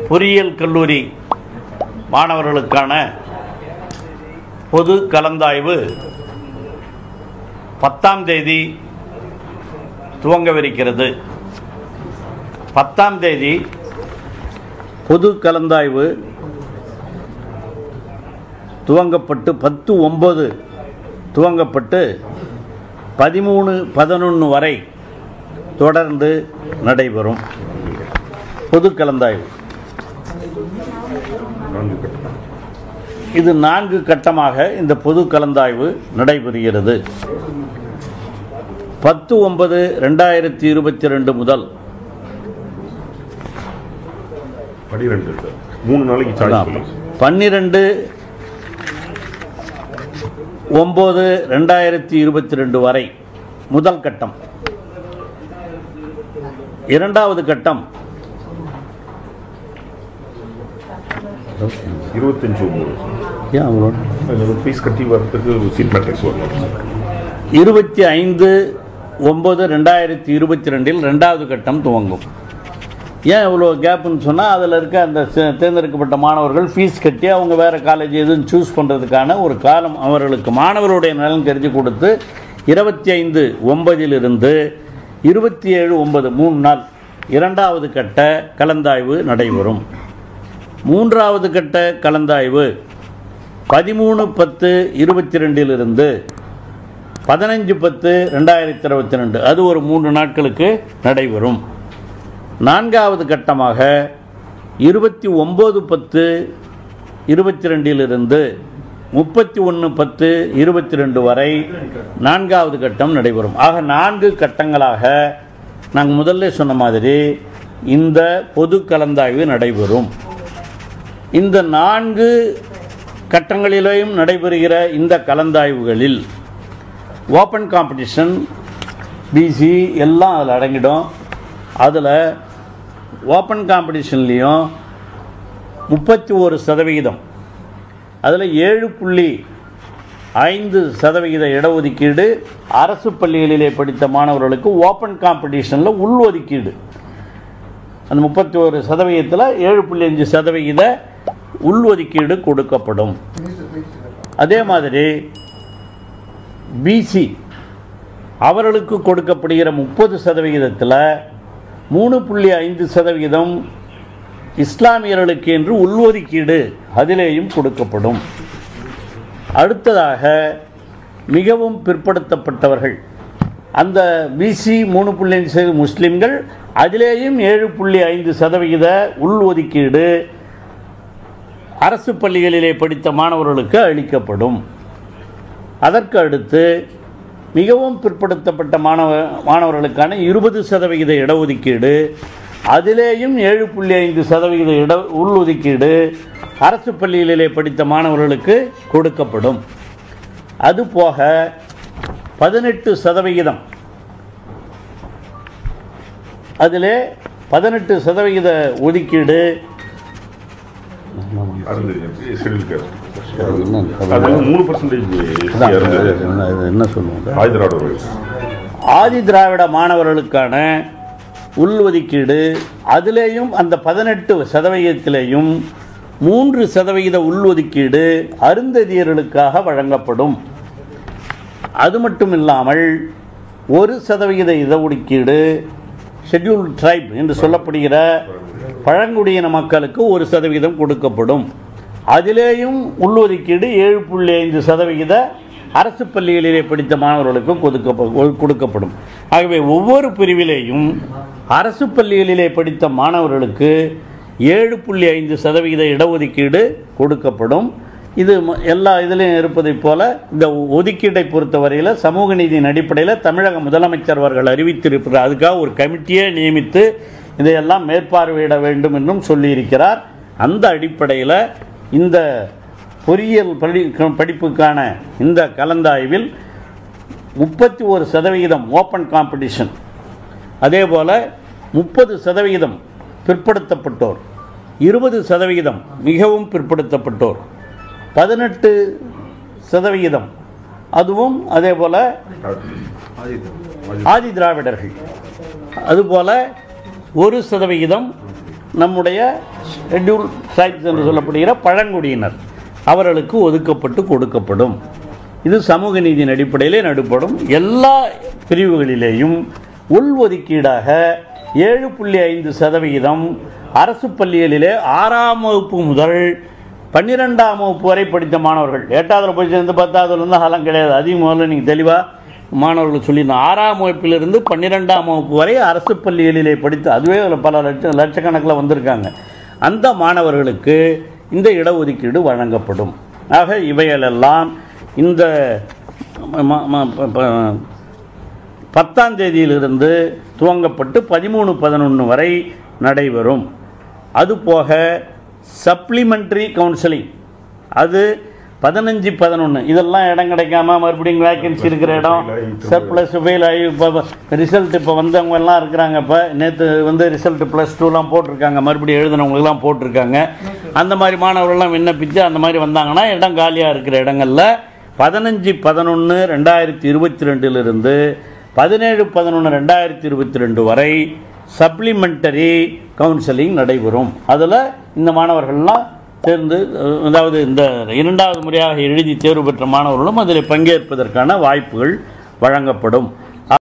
பொறியியல் கல்லூரி மாணவர்களுக்கான பொது கலந்தாய்வு பத்தாம் தேதி துவங்கவிருக்கிறது பத்தாம் தேதி பொது கலந்தாய்வு துவங்கப்பட்டு பத்து ஒம்பது துவங்கப்பட்டு பதிமூணு பதினொன்று வரை தொடர்ந்து நடைபெறும் பொது கலந்தாய்வு நான்கு கட்டம் இது நான்கு கட்டமாக இந்த பொது கலந்தாய்வு நடைபெறுகிறது பத்து ஒன்பது ரெண்டாயிரத்தி இருபத்தி ரெண்டு முதல் பனிரெண்டு சார் மூணு நாளைக்கு சார்ஜ் பண்ணுங்க பன்னிரெண்டு ஒம்பது ரெண்டாயிரத்தி இருபத்தி ரெண்டு வரை முதல் கட்டம் இரண்டாவது கட்டம் இருபத்தஞ்சு ஒம்பது ஏன் அவ்வளோ அதில் ஃபீஸ் கட்டி வர்றதுக்கு சீட் மேட்ரிக்ஸ் வரணும் சார் இருபத்தி ஐந்து ஒம்பது ரெண்டாயிரத்தி இருபத்தி ரெண்டில் ரெண்டாவது கட்டம் துவங்கும் ஏன் இவ்வளோ கேப்புன்னு சொன்னால் அதில் இருக்க அந்த சே- தேர்ந்தெடுக்கப்பட்ட மாணவர்கள் ஃபீஸ் கட்டி அவங்க வேறு காலேஜ் எதுவும் சூஸ் பண்ணுறதுக்கான ஒரு காலம் அவர்களுக்கு மாணவருடைய நலன் கருதி கொடுத்து இருபத்தி ஐந்து ஒன்பதிலிருந்து இருபத்தி ஏழு ஒன்பது மூணு நாள் இரண்டாவது கட்ட கலந்தாய்வு நடைபெறும் மூன்றாவது கட்ட கலந்தாய்வு பதிமூணு பத்து இருபத்தி ரெண்டிலிருந்து பதினஞ்சு பத்து ரெண்டாயிரத்தி இருபத்தி ரெண்டு அது ஒரு மூன்று நாட்களுக்கு நடைபெறும் நான்காவது கட்டமாக இருபத்தி ஒம்பது பத்து இருபத்தி ரெண்டிலிருந்து முப்பத்தி ஒன்று பத்து இருபத்தி ரெண்டு வரை நான்காவது கட்டம் நடைபெறும் ஆக நான்கு கட்டங்களாக நாங்கள் முதல்ல சொன்ன மாதிரி இந்த பொது கலந்தாய்வு நடைபெறும் இந்த நான்கு கட்டங்களிலேயும் நடைபெறுகிற இந்த கலந்தாய்வுகளில் ஓப்பன் காம்படிஷன் பிசி எல்லாம் அதில் அடங்கிடும் அதில் ஓப்பன் காம்படிஷன்லேயும் முப்பத்தி ஒரு சதவிகிதம் அதில் ஏழு புள்ளி ஐந்து சதவிகித இடஒதுக்கீடு அரசு பள்ளிகளிலே படித்த மாணவர்களுக்கு ஓப்பன் காம்படிஷனில் உள்ஒதுக்கீடு அந்த முப்பத்தி ஒரு சதவிகிதத்தில் ஏழு புள்ளி அஞ்சு சதவிகித உள்ஒதுக்கீடு கொடுக்கப்படும் அதே மாதிரி பிசி அவர்களுக்கு கொடுக்கப்படுகிற முப்பது சதவிகிதத்தில் மூணு புள்ளி ஐந்து சதவிகிதம் இஸ்லாமியர்களுக்கு என்று உள்ஒதுக்கீடு அதிலேயும் கொடுக்கப்படும் அடுத்ததாக மிகவும் பிற்படுத்தப்பட்டவர்கள் அந்த பிசி மூணு புள்ளி ஐந்து சதவீத முஸ்லிம்கள் அதிலேயும் ஏழு புள்ளி ஐந்து சதவிகித உள்ஒதுக்கீடு அரசு பள்ளிகளிலே படித்த மாணவர்களுக்கு அளிக்கப்படும் அதற்கு அடுத்து மிகவும் பிற்படுத்தப்பட்ட மாணவ மாணவர்களுக்கான இருபது சதவிகித இடஒதுக்கீடு அதிலேயும் ஏழு புள்ளி ஐந்து சதவிகித இட உள்ஒதுக்கீடு அரசு பள்ளிகளிலே படித்த மாணவர்களுக்கு கொடுக்கப்படும் அதுபோக பதினெட்டு சதவிகிதம் அதிலே பதினெட்டு சதவிகித ஒதுக்கீடு அருந்து ஷெடியூல் கேஸ்ட் என்ன? அது மூணு பர்சன்டேஜ் அருந்து என்ன சொல்லுவாங்க ஆயுதராட வயசு ஆதி திராவிட மாணவர்களுக்கான உள்ஒதுக்கீடு அதிலேயும் அந்த பதினெட்டு சதவிகிதத்திலேயும் மூன்று சதவிகித உள்ஒதுக்கீடு அருந்ததியர்களுக்காக வழங்கப்படும் அது மட்டும் இல்லாமல் ஒரு சதவிகித இடஒதுக்கீடு ஷெட்யூல்டு ட்ரைப் என்று சொல்லப்படுகிற பழங்குடியின மக்களுக்கு ஒரு சதவிகிதம் கொடுக்கப்படும் அதிலேயும் உள்ஒதுக்கீடு ஏழு புள்ளி ஐந்து சதவிகித அரசு பள்ளிகளிலே படித்த மாணவர்களுக்கு கொடுக்கப்ப- கொடுக்கப்படும் ஆகவே ஒவ்வொரு பிரிவிலேயும் அரசு பள்ளிகளிலே படித்த மாணவர்களுக்கு ஏழு புள்ளி ஐந்து சதவிகித இடஒதுக்கீடு கொடுக்கப்படும் இது ம- எல்லா இதிலையும் இருப்பதைப் போல இந்த ஒதுக்கீட்டை பொறுத்தவரையில் சமூக நீதியின் அடிப்படையில் தமிழக முதலமைச்சர் அவர்கள் அறிவித்திருக்கிற அதுக்காக ஒரு கமிட்டியே நியமித்து இதையெல்லாம் மேற்பார்வையிட வேண்டும் என்றும் சொல்லியிருக்கிறார் அந்த அடிப்படையில் இந்த பொறியியல் படி படிப்புக்கான இந்த கலந்தாய்வில் முப்பத்தி ஒரு சதவிகிதம் ஓப்பன் காம்படிஷன் அதே போல் முப்பது சதவிகிதம் பிற்படுத்தப்பட்டோர் இருபது சதவிகிதம் மிகவும் பிற்படுத்தப்பட்டோர் பதினெட்டு சதவிகிதம் அதுவும் அதே போல் ஆதி திராவிடர்கள் அதுபோல் ஒரு சதவிகிதம் நம்முடைய ஷெட்யூல் ட்ரைப்ஸ் என்று சொல்லப்படுகிற பழங்குடியினர் அவர்களுக்கு ஒதுக்கப்பட்டு கொடுக்கப்படும் இது சமூக நீதியின் அடிப்படையிலே நடுப்படும் எல்லா பிரிவுகளிலேயும் உள்ஒதுக்கீடாக ஏழு புள்ளி ஐந்து சதவிகிதம் அரசு பள்ளிகளிலே ஆறாம் வகுப்பு முதல் பன்னிரெண்டாம் வகுப்பு வரை படித்த மாணவர்கள் எட்டாவதுல போய் சேர்ந்து பத்தாவதுல இருந்து அதெல்லாம் கிடையாது அதிக முதல்ல நீங்கள் தெளிவாக மாணவர்கள் சொல்லியிருந்தோம் ஆறாம் வகுப்பிலிருந்து பன்னிரெண்டாம் வகுப்பு வரை அரசு பள்ளிகளிலே படித்து அதுவே அதுல பல லட்ச லட்சக்கணக்கில் வந்திருக்காங்க அந்த மாணவர்களுக்கு இந்த இடஒதுக்கீடு வழங்கப்படும் ஆக இவைகளெல்லாம் இந்த ம- ம- ப- ப- பத்தாம் தேதியிலிருந்து துவங்கப்பட்டு பதிமூணு பதினொன்று வரை நடைபெறும் அதுபோக சப்ளிமெண்ட்ரி கவுன்சிலிங் அது பதினஞ்சு பதினொன்று இதெல்லாம் இடம் கிடைக்காம மறுபடியும் வேக்கன்சி இருக்கிற இடம் சர்ப்ளஸ் ஃபெயில் ஆகி இப்போ ரிசல்ட் இப்போ வந்தவங்க எல்லாம் இருக்கிறாங்க இப்போ நேற்று வந்து ரிசல்ட் ப்ளஸ் டூலாம் போட்டிருக்காங்க மறுபடியும் எழுதினவங்களுக்குலாம் போட்டிருக்காங்க அந்த மாதிரி மாணவர்கள்லாம் விண்ணப்பித்து அந்த மாதிரி வந்தாங்கன்னா இடம் காலியாக இருக்கிற இடங்கள்ல பதினஞ்சு பதினொன்று ரெண்டாயிரத்தி இருபத்தி ரெண்டிலிருந்து பதினேழு பதினொன்று ரெண்டாயிரத்தி இருபத்தி ரெண்டு வரை சப்ளிமெண்டரி கவுன்சிலிங் நடைபெறும் அதில் இந்த மாணவர்கள்லாம் தேர்ந்து அஹ், அதாவது இந்த இரண்டாவது முறையாக எழுதி தேர்வு பெற்ற மாணவர்களும் அதில் பங்கேற்பதற்கான வாய்ப்புகள் வழங்கப்படும்